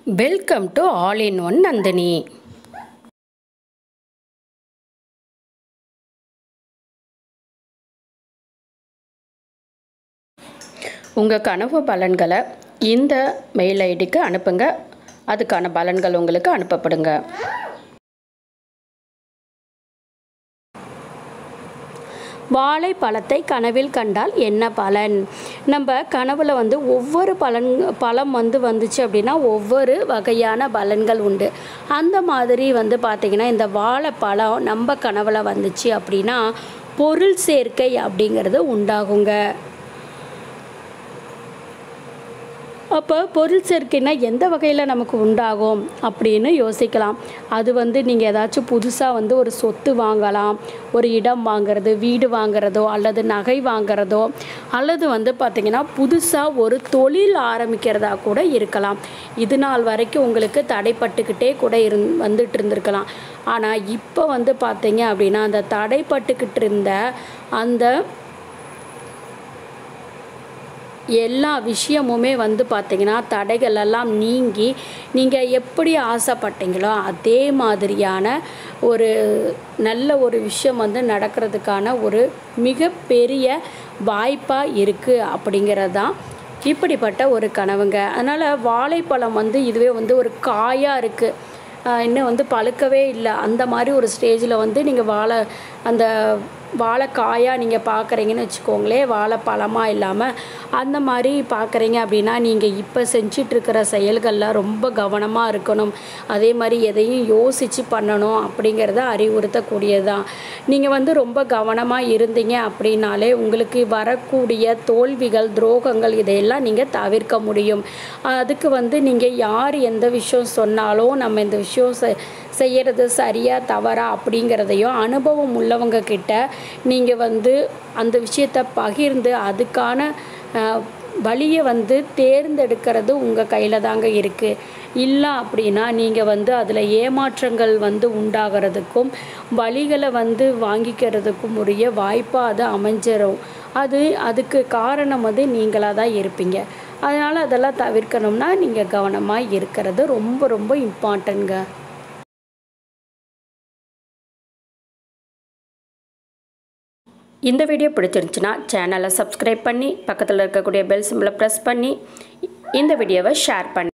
welcome to all in one Nandini உங்கள் கனவு பலன்களை இந்த மெயில் ஐடிக்கு அனுப்புங்க அதுக்கான பலன்கள் உங்களுக்கு அனுப்பப்படுங்க வாழைப்பழத்தை கனவில் கண்டால் என்ன பலன் நம்ம கனவில் வந்து ஒவ்வொரு பலன் பழம் வந்து வந்துச்சு அப்படின்னா ஒவ்வொரு வகையான பலன்கள் உண்டு அந்த மாதிரி வந்து பார்த்திங்கன்னா இந்த வாழைப்பழம் நம்ம கனவில் வந்துச்சு அப்படின்னா பொருள் சேர்க்கை அப்படிங்கிறது உண்டாகுங்க அப்போ பொருள் சேர்க்கைனா எந்த வகையில் நமக்கு உண்டாகும் அப்படின்னு யோசிக்கலாம் அது வந்து நீங்கள் ஏதாச்சும் புதுசாக வந்து ஒரு சொத்து வாங்கலாம் ஒரு இடம் வாங்குறது வீடு வாங்குறதோ அல்லது நகை வாங்குறதோ அல்லது வந்து பார்த்திங்கன்னா புதுசாக ஒரு தொழில் ஆரம்பிக்கிறதா கூட இருக்கலாம் இது நாள் வரைக்கும் உங்களுக்கு தடைப்பட்டுக்கிட்டே கூட இருந் வந்துட்டு இருந்திருக்கலாம் ஆனால் இப்போ வந்து பார்த்தீங்க அப்படின்னா அந்த தடைப்பட்டுக்கிட்டு இருந்த அந்த எல்லா விஷயமுமே வந்து பார்த்திங்கன்னா தடைகள் எல்லாம் நீங்கி நீங்கள் எப்படி ஆசைப்பட்டீங்களோ அதே மாதிரியான ஒரு நல்ல ஒரு விஷயம் வந்து நடக்கிறதுக்கான ஒரு மிகப்பெரிய வாய்ப்பாக இருக்குது அப்படிங்கிறது தான் இப்படிப்பட்ட ஒரு கனவுங்க அதனால் வாழைப்பழம் வந்து இதுவே வந்து ஒரு காயாக இருக்குது இன்னும் வந்து பழுக்கவே இல்லை அந்த மாதிரி ஒரு ஸ்டேஜில் வந்து நீங்கள் வாழை அந்த வாழைக்காயாக நீங்கள் பார்க்குறீங்கன்னு வச்சுக்கோங்களேன் வாழைப்பழமாக இல்லாமல் அந்த மாதிரி பார்க்குறீங்க அப்படின்னா நீங்கள் இப்போ செஞ்சிட்ருக்கிற செயல்களில் ரொம்ப கவனமாக இருக்கணும் அதே மாதிரி எதையும் யோசித்து பண்ணணும் அப்படிங்கிறத அறிவுறுத்தக்கூடியது தான் நீங்கள் வந்து ரொம்ப கவனமாக இருந்தீங்க அப்படின்னாலே உங்களுக்கு வரக்கூடிய தோல்விகள் துரோகங்கள் இதையெல்லாம் நீங்கள் தவிர்க்க முடியும் அதுக்கு வந்து நீங்கள் யார் எந்த விஷயம் சொன்னாலும் நம்ம இந்த விஷயம் செ செய்கிறது சரியா தவறா அப்படிங்கிறதையும் அனுபவம் உள்ளவங்க கிட்ட நீங்கள் வந்து அந்த விஷயத்தை பகிர்ந்து அதுக்கான வழியை வந்து தேர்ந்தெடுக்கிறது உங்கள் கையில் தாங்க இருக்குது இல்லை அப்படின்னா நீங்கள் வந்து அதில் ஏமாற்றங்கள் வந்து உண்டாகிறதுக்கும் வழிகளை வந்து வாங்கிக்கிறதுக்கும் உரிய வாய்ப்பாக அது அமைஞ்சிரும் அது அதுக்கு காரணம் வந்து நீங்களாக தான் இருப்பீங்க அதனால் அதெல்லாம் தவிர்க்கணும்னா நீங்கள் கவனமாக இருக்கிறது ரொம்ப ரொம்ப இம்பார்ட்டன்ங்க இந்த வீடியோ பிடிச்சிருந்துச்சுன்னா சேனலை சப்ஸ்கிரைப் பண்ணி பக்கத்தில் இருக்கக்கூடிய பெல் சிம்பிளை ப்ரெஸ் பண்ணி இந்த வீடியோவை ஷேர் பண்ணி